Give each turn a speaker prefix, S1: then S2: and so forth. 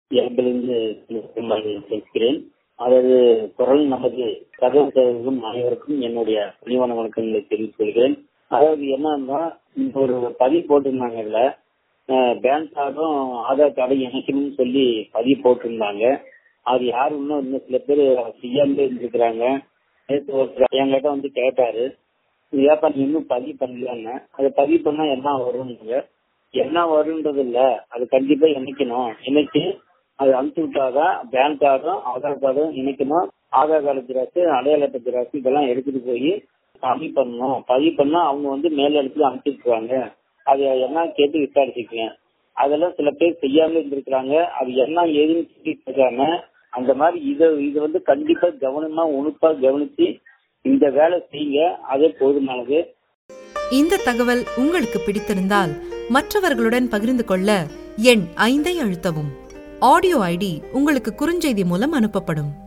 S1: இயல்பிலிருந்து பேசுகிறேன் அதாவது குரல் நமது கதவு தரும் அனைவருக்கும் என்னுடைய பணிவான வணக்கங்களை தெரிவித்துக் கொள்கிறேன் அதாவது என்னன்னா இந்த ஒரு பதிவு போட்டிருந்தாங்கல்ல பேன் கார்டும் ஆதார் கார்டும் இணைக்கணும்னு சொல்லி பதிவு போட்டிருந்தாங்க அது யாரு இன்னும் இன்னும் சில பேர் செய்யாமலே இருந்திருக்கிறாங்க நேற்று ஒருத்தர் என்கிட்ட வந்து கேட்டாரு ஏப்பா நீ இன்னும் பதிவு பண்ணலான்னு அதை பதிவு பண்ணா என்ன வரும்னுங்க என்ன வரும்ன்றது இல்ல அது கண்டிப்பா இணைக்கணும் இணைச்சு அது அனுப்பிச்சு விட்டாதான் பேன் கார்டும் ஆதார் கார்டும் இணைக்கணும் ஆதார் கார்டு ஜெராக்ஸ் அடையாள அட்டை ஜெராக்ஸ் இதெல்லாம் எடுத்துட்டு போய் பதிவு பண்ணணும் பதிவு பண்ணா அவங்க வந்து மேல இடத்துல அனுப்பிச்சுருவாங்க அது என்ன கேட்டு விசாரிச்சுக்கேன் அதெல்லாம் சில பேர் செய்யாம இருந்திருக்கிறாங்க அது என்ன ஏதுன்னு சொல்லிட்டு இருக்காங்க அந்த மாதிரி இதை இது வந்து கண்டிப்பா கவனமா உணுப்பா கவனிச்சு இந்த வேலை செய்யுங்க அதே போதுமானது
S2: இந்த தகவல் உங்களுக்கு பிடித்திருந்தால் மற்றவர்களுடன் பகிர்ந்து கொள்ள எண் ஐந்தை அழுத்தவும் ஆடியோ ஐடி உங்களுக்கு குறுஞ்செய்தி மூலம் அனுப்பப்படும்